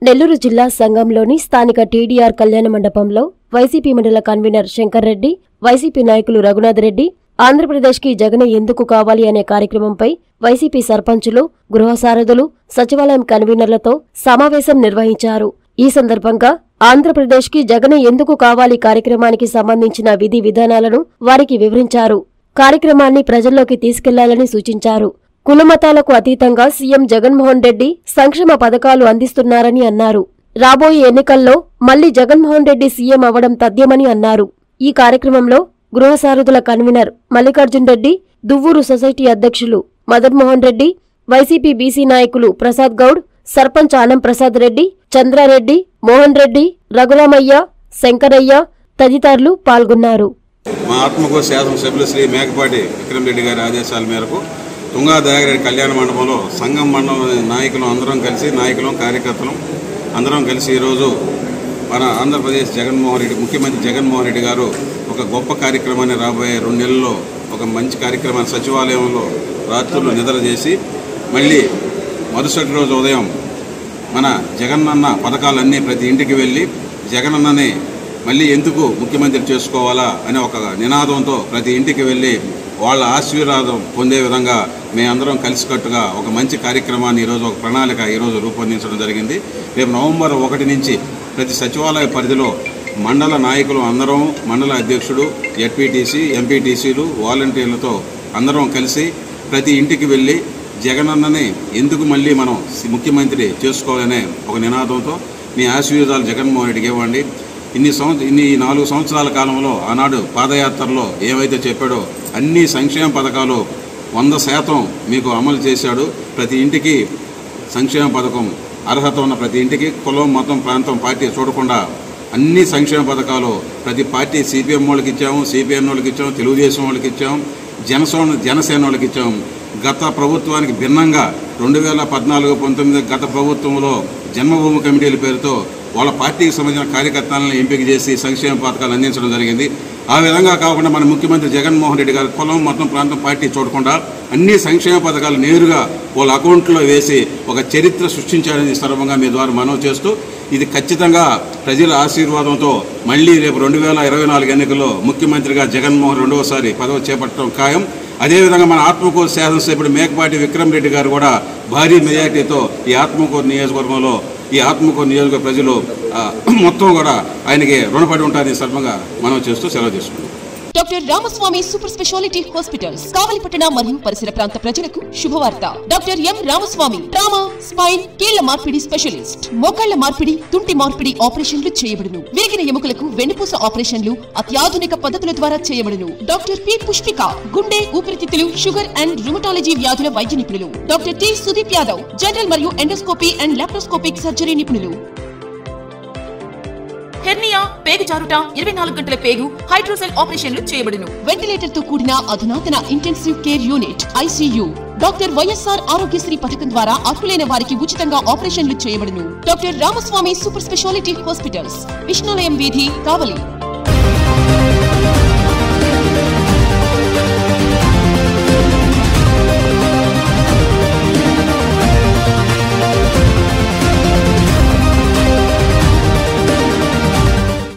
నెల్లూరు జిల్లా సంఘంలోని స్థానిక టీడీఆర్ కళ్యాణ మండపంలో వైసీపీ మండల కన్వీనర్ శంకర్ రెడ్డి వైసీపీ నాయకులు రఘునాథ్ రెడ్డి ఆంధ్రప్రదేశ్కి జగన్ ఎందుకు కావాలి అనే కార్యక్రమంపై వైసీపీ సర్పంచులు గృహ సారథులు సచివాలయం కన్వీనర్లతో సమావేశం నిర్వహించారు ఈ సందర్భంగా ఆంధ్రప్రదేశ్కి జగన్ ఎందుకు కావాలి కార్యక్రమానికి సంబంధించిన విధి విధానాలను వారికి వివరించారు కార్యక్రమాన్ని ప్రజల్లోకి తీసుకెళ్లాలని సూచించారు కులమతాలకు అతీతంగా సీఎం జగన్మోహన్ రెడ్డి సంక్షేమ పథకాలు అందిస్తున్నారని అన్నారు రాబోయే ఎన్నికల్లో మళ్లీ జగన్మోహన్ రెడ్డి సీఎం అవడం తథ్యమని అన్నారు ఈ కార్యక్రమంలో గృహ సారథుల కన్వీనర్ మల్లికార్జున్ రెడ్డి దువ్వూరు సొసైటీ అధ్యక్షులు మదన్మోహన్ రెడ్డి వైసీపీ బీసీ నాయకులు ప్రసాద్ గౌడ్ సర్పంచ్ ఆనం ప్రసాద్ రెడ్డి చంద్రారెడ్డి మోహన్ రెడ్డి రఘురామయ్య శంకరయ్య తదితరులు పాల్గొన్నారు మా ఆత్మకూరు శాసనసభ్యులు శ్రీ మేకపాటి విక్రమ్ రెడ్డి గారి ఆదేశాల మేరకు తుంగా దయాగిరెడ్డి కళ్యాణ మండపంలో సంఘం మండలం నాయకులు అందరం కలిసి నాయకులు కార్యకర్తలు అందరం కలిసి ఈరోజు మన ఆంధ్రప్రదేశ్ జగన్మోహన్ రెడ్డి ముఖ్యమంత్రి జగన్మోహన్ రెడ్డి గారు ఒక గొప్ప కార్యక్రమాన్ని రాబోయే రెండు నెలల్లో ఒక మంచి కార్యక్రమాన్ని సచివాలయంలో రాత్రులు నిద్ర చేసి మళ్ళీ మరుసటి రోజు ఉదయం మన జగనన్న పథకాలన్నీ ప్రతి ఇంటికి వెళ్ళి జగనన్నని మళ్ళీ ఎందుకు ముఖ్యమంత్రి చేసుకోవాలా అనే ఒక నినాదంతో ప్రతి ఇంటికి వెళ్ళి వాళ్ళ ఆశీర్వాదం పొందే విధంగా మేమందరం కలిసికట్టుగా ఒక మంచి కార్యక్రమాన్ని ఈరోజు ఒక ప్రణాళిక ఈరోజు రూపొందించడం జరిగింది రేపు నవంబర్ ఒకటి నుంచి ప్రతి సచివాలయ పరిధిలో మండల నాయకులు అందరం మండల అధ్యక్షుడు ఎడ్పీటీసీ ఎంపీటీసీలు వాలంటీర్లతో అందరం కలిసి ప్రతి ఇంటికి వెళ్ళి జగనన్నని ఎందుకు మళ్ళీ మనం ముఖ్యమంత్రి చేసుకోవాలనే ఒక నినాదంతో మీ ఆశీర్వాదాలు జగన్మోహన్ రెడ్డికి ఇవ్వండి ఇన్ని సంవత్సర ఇన్ని నాలుగు సంవత్సరాల కాలంలో ఆనాడు పాదయాత్రలో ఏవైతే చెప్పాడో అన్ని సంక్షేమ పథకాలు వంద శాతం మీకు అమలు చేశాడు ప్రతి ఇంటికి సంక్షేమ పథకం అర్హత ఉన్న ప్రతి ఇంటికి కులం మతం ప్రాంతం పార్టీ చూడకుండా అన్ని సంక్షేమ పథకాలు ప్రతి పార్టీ సిపిఎం వాళ్ళకి ఇచ్చాము సిపిఎం వాళ్ళకి ఇచ్చాము తెలుగుదేశం వాళ్ళకి ఇచ్చాము జనసేన జనసేన వాళ్ళకి ఇచ్చాము గత ప్రభుత్వానికి భిన్నంగా రెండు వేల పద్నాలుగు పంతొమ్మిది గత ప్రభుత్వంలో జన్మభూమి కమిటీల పేరుతో వాళ్ళ పార్టీకి సంబంధించిన కార్యకర్తలను ఎంపిక చేసి సంక్షేమ పథకాలు అందించడం జరిగింది ఆ విధంగా కాకుండా మన ముఖ్యమంత్రి జగన్మోహన్ రెడ్డి గారు కులం మొత్తం ప్రాంతం పార్టీ చూడకుండా అన్ని సంక్షేమ పథకాలు నేరుగా వాళ్ళ అకౌంట్లో వేసి ఒక చరిత్ర సృష్టించారని ఈ సందర్భంగా మీ ద్వారా మనవి చేస్తూ ఇది ఖచ్చితంగా ప్రజల ఆశీర్వాదంతో మళ్ళీ రేపు రెండు వేల ఇరవై నాలుగు ఎన్నికల్లో ముఖ్యమంత్రిగా జగన్మోహన్ రెండవసారి పదవి చేపట్టడం ఖాయం అదేవిధంగా మన ఆత్మకూరు శాసనసభ్యుడు మేకపాటి విక్రమ్ రెడ్డి గారు కూడా భారీ మెజార్టీతో ఈ ఆత్మకూరు నియోజకవర్గంలో ఈ ఆత్మకూరు నియోజక ప్రజలు ఆ, మొత్తం కూడా ఆయనకి రుణపడి ఉంటారని ఈ సందర్భంగా మనం చేస్తూ సెలవు తీసుకుంటాం doctor Ramaswamy super speciality hospitals కావలిపట్టణ మరియు పరిసర ప్రాంత ప్రజలకు శుభవార్త doctor M Ramaswamy trauma spine కీళ్ల మార్పిడి స్పెషలిస్ట్ మోకాళ్ల మార్పిడి తుంటి మార్పిడి ఆపరేషన్లు చేయబడును విరిగిన ఎముకలకు వెన్నుపూస ఆపరేషన్లు అత్యాధునిక పద్ధతుల ద్వారా చేయబడును డాక్టర్ పి పుష్పిక గుండె ఊపిరితిత్తులు షుగర్ అండ్ రుమటాలజీ వ్యాధుల వైద్య నిపుణులు doctor T Sudeep Yadav general మరియు ఎండోస్కోపీ అండ్ లాప్రోస్కోపిక్ సర్జరీ నిపుణులు హెర్నియా పేగు జారుట ఇరవై నాలుగు గంటల పేగు హైడ్రోసెల్ ఆపరేషన్లు చేయబడును వెంటిలేటర్ తో కూడిన అధునాతన intensive care unit ICU doctor YSR Aarogyasri పథకం ద్వారా అర్హులైన వారికి ఉచితంగా ఆపరేషన్లు చేయబడును doctor Ramaswamy super speciality hospitals Vishnulayam వీధి కావలి